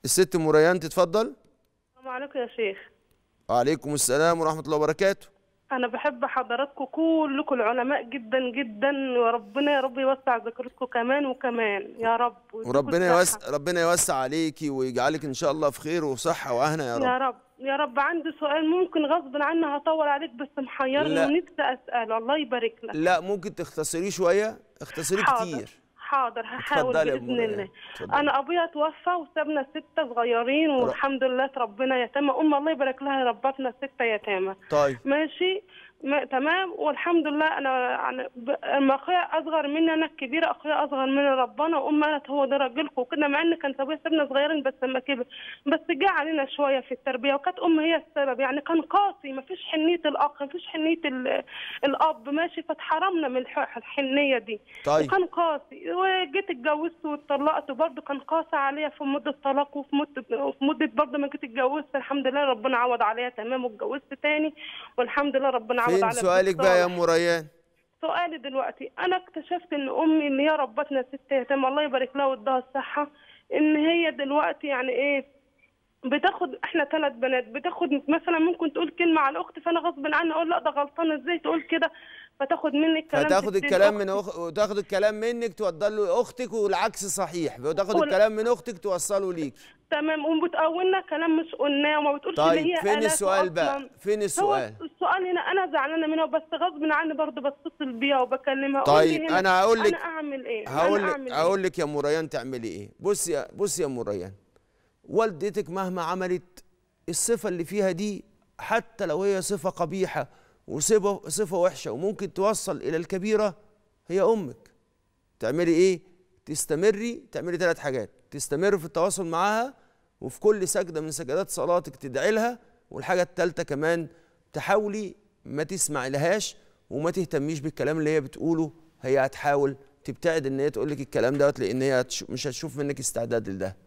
الست ام ريان تتفضل السلام عليكم يا شيخ وعليكم السلام ورحمه الله وبركاته انا بحب حضراتكم كلكم العلماء جدا جدا وربنا يا رب يوسع ذكرتكم كمان وكمان يا رب ويديكوا وربنا الصحة. يوسع ربنا يوسع عليكي ويجعلك ان شاء الله في خير وصحه وهنا يا رب يا رب يا رب عندي سؤال ممكن غصب عني هطول عليك بس محيرني لا. ونفسي اساله الله يبارك لك لا ممكن تختصريه شويه اختصريه حاضر كتير حاضر هحاول اتفضلي يا أم باذن ريان، الله اتفضلي. انا ابويا توفى وسابنا سته صغيرين والحمد لله ربنا يتامى ام الله يبارك لها ربتنا سته يتامى طيب ماشي ما تمام والحمد لله انا يعني ب- اما اخويا اصغر مني انا الكبيره اخويا اصغر مني ربنا وام قالت هو ده راجلكم وكده مع ان كان ابويا سابنا صغيرين بس لما كبر بس جه علينا شويه في التربيه وكانت ام هي السبب يعني كان قاسي ما فيش حنيه الاخ ما فيش حنيه ال- الاب ماشي فاتحرمنا من الح- الحنيه دي طيب. وكان قاسي وجيت اتجوزت واتطلقت وبرضه كان قاسي عليا في مده طلاق وفي مده وفي مده برضه ما جيت اتجوزت الحمد لله ربنا عوض عليا تمام واتجوزت تاني والحمد لله ربنا عوض فين عليا سؤالك بقى يا بالصالح. ام ريان سؤالي دلوقتي انا اكتشفت ان امي اللي هي ربتنا ست يتامى الله يبارك لها وادها الصحه ان هي دلوقتي يعني ايه بتاخد احنا ثلاث بنات بتاخد مثلا ممكن تقول كلمه على اختي فانا غصب عني اقول لا ده غلطانه ازاي تقول كده فتاخد مني الكلام فتاخد تديه الكلام من لأختي. أخ... وتاخد الكلام منك توصله لاختك والعكس صحيح وتاخد وال- الكلام من اختك توصله ليك تمام وبتقولنا كلام مش قلناه وما بتقولش طيب، اللي هي فين قالته السؤال بقى؟ أصلاً. فين السؤال؟ هو السؤال هنا انا زعلانه منها بس غصب عني برضه بتصل بيها وبكلمها قولي طيب هنا انا هقول لك انا اعمل ايه هقول أنا لك أعمل إيه؟ هقول لك يا ام ريان تعملي ايه بصي يا بصي يا ام ريان والدتك مهما عملت الصفه اللي فيها دي حتى لو هي صفه قبيحه وصفه صفه وحشه وممكن توصل الى الكبيره هي امك تعملي ايه تستمري تعملي ثلاث حاجات تستمري في التواصل معاها وفي كل سجده من سجدات صلاتك تدعي لها والحاجه الثالثه كمان تحاولي ما تسمعي لهاش وما تهتميش بالكلام اللي هي بتقوله هي هتحاول تبتعد ان هي تقول لك الكلام دوت لان هي هتش- مش هتشوف منك استعداد لده